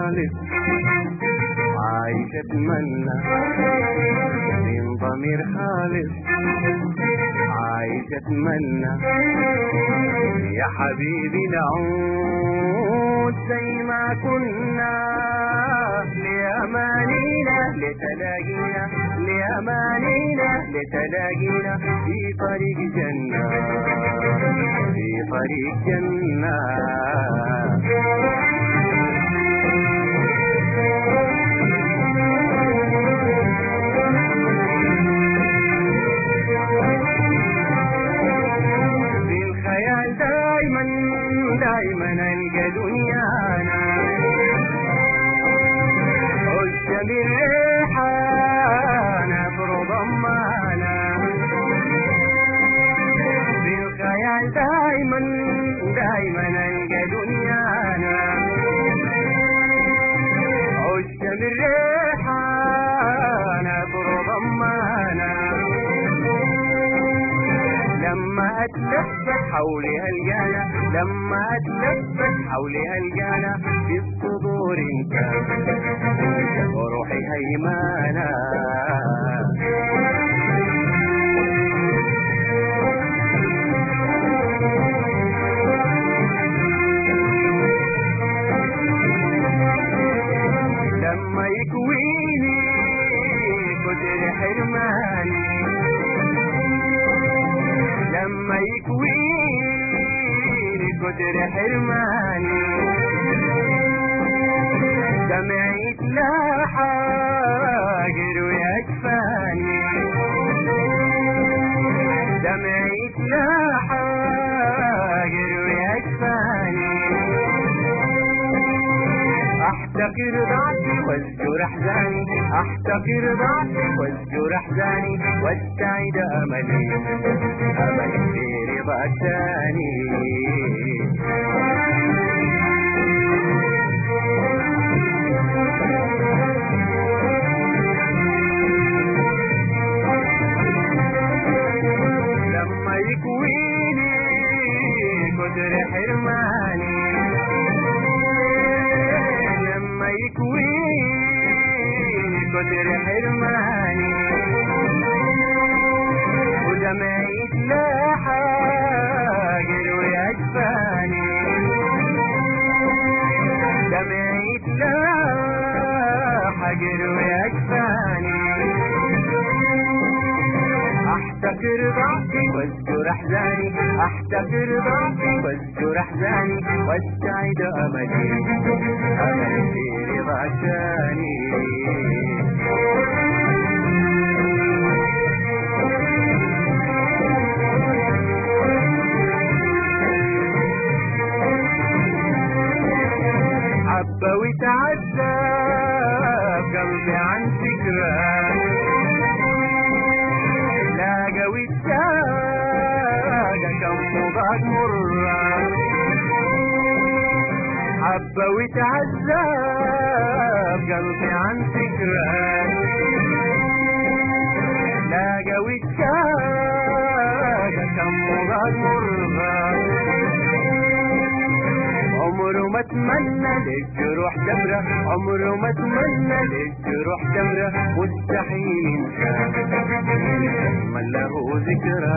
خالص عايش اتمنى من ضمير خالص عايش اتمنى يا حبيبي نعود زي ما كنا لأمانينا لتلاقينا لأمانينا لتلاقينا في طريق جنة في طريق جنة في الخيال دايما دايما القى دنيانا قدام الريحانة افرض ضمانا في الخيال دايما دايما القى دنيانا قدام الريحانة افرض ضمانا لما اتلفت حولي الجانا لما اتلفت حولي الجانا في الصدور انت وروحي هيمانة لما يكويني كتر حرماني لما يكويني كتر حرماني دمعي تلاحى ويكفاني دمعي تلاحى ويكفاني احتقر ضعفي وازجر احزاني احتقر ضعفي وازجر احزاني واستعيد املي املي في رضاك ثاني لما يكويني كتر حرماني لما يكويني كتر حرماني ودمعي تلاحى ويكفاني دمعي تلاحى ويكفاني احتقر ضعفي واذكر احزاني احتقر ضعفي واذكر احزاني واستعيد املي املي في رضاك ثاني حب وتعذب قلبي عن فكرك لاقى واتاقى كم مضاق مرة حبة وتعذب قلبي عن فكرك لاقى واتاقى كم مضاق مرة عمره ما اتمنى للجروح تمرة عمره ما اتمنى للجروح تمرة مستحيل ينسى من له ذكرى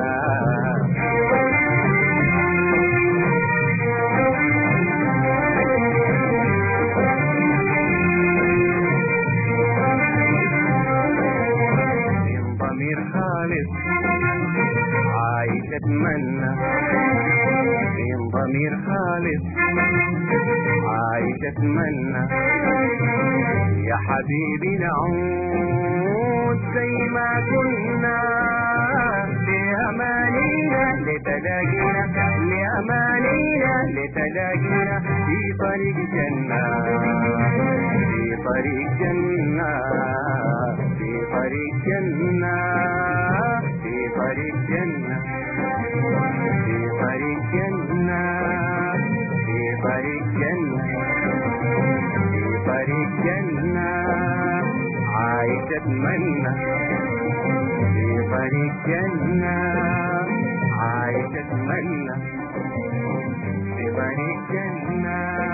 من ضمير خالص عايش اتمنى من ضمير خالص عايش اتمنى يا حبيبي نعود زي ما كنا لأمانينا لتلاقينا لأمانينا لتلاقينا في طريق جنة في طريق جنة في طريق جنة في طريق جنة في طريق جنة في طريق جنة في طريق جنة عايش اتمنى في طريق جنة عايش اتمنى في طريق جنة